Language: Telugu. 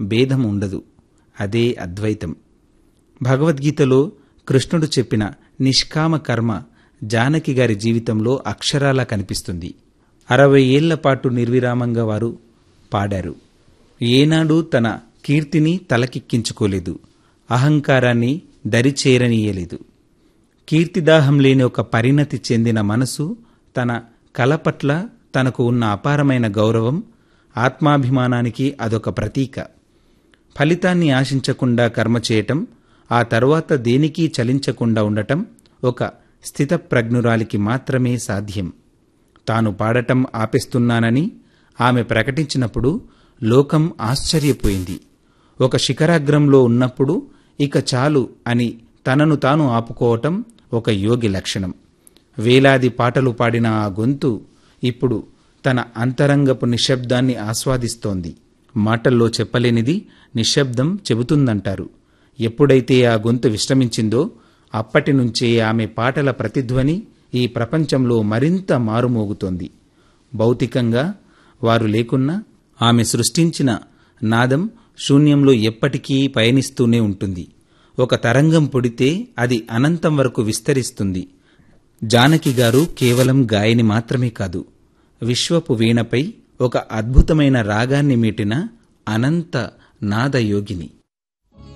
భేదం ఉండదు అదే అద్వైతం భగవద్గీతలో కృష్ణుడు చెప్పిన నిష్కామ కర్మ జానకి గారి జీవితంలో అక్షరాలా కనిపిస్తుంది అరవై ఏళ్ల పాటు నిర్విరామంగా వారు పాడారు ఏనాడు తన కీర్తిని తలకెక్కించుకోలేదు అహంకారాన్ని దరిచేరనీయలేదు కీర్తిదాహం లేని ఒక పరిణతి చెందిన మనసు తన కల పట్ల తనకు ఉన్న అపారమైన గౌరవం ఆత్మాభిమానానికి అదొక ప్రతీక ఫలితాన్ని ఆశించకుండా కర్మ చేయటం ఆ తరువాత దేనికి చలించకుండా ఉండటం ఒక స్థితప్రజ్ఞురాలికి మాత్రమే సాధ్యం తాను పాడటం ఆపేస్తున్నానని ఆమె ప్రకటించినప్పుడు లోకం ఆశ్చర్యపోయింది ఒక శిఖరాగ్రంలో ఉన్నప్పుడు ఇక చాలు అని తనను తాను ఆపుకోవటం ఒక యోగి లక్షణం వేలాది పాటలు పాడిన ఆ గొంతు ఇప్పుడు తన అంతరంగపు నిశ్శబ్దాన్ని ఆస్వాదిస్తోంది మాటల్లో చెప్పలేనిది నిశ్శబ్దం చెబుతుందంటారు ఎప్పుడైతే ఆ గొంతు విశ్రమించిందో అప్పటి నుంచే ఆమె పాటల ప్రతిధ్వని ఈ ప్రపంచంలో మరింత మారుమోగుతోంది భౌతికంగా వారు లేకున్నా ఆమె సృష్టించిన నాదం శూన్యంలో ఎప్పటికీ పయనిస్తూనే ఉంటుంది ఒక తరంగం పుడితే అది అనంతం వరకు విస్తరిస్తుంది జానకి గారు కేవలం గాయని మాత్రమే కాదు విశ్వపు వీణపై ఒక అద్భుతమైన రాగాన్ని మీటిన అనంత నాదయోగిని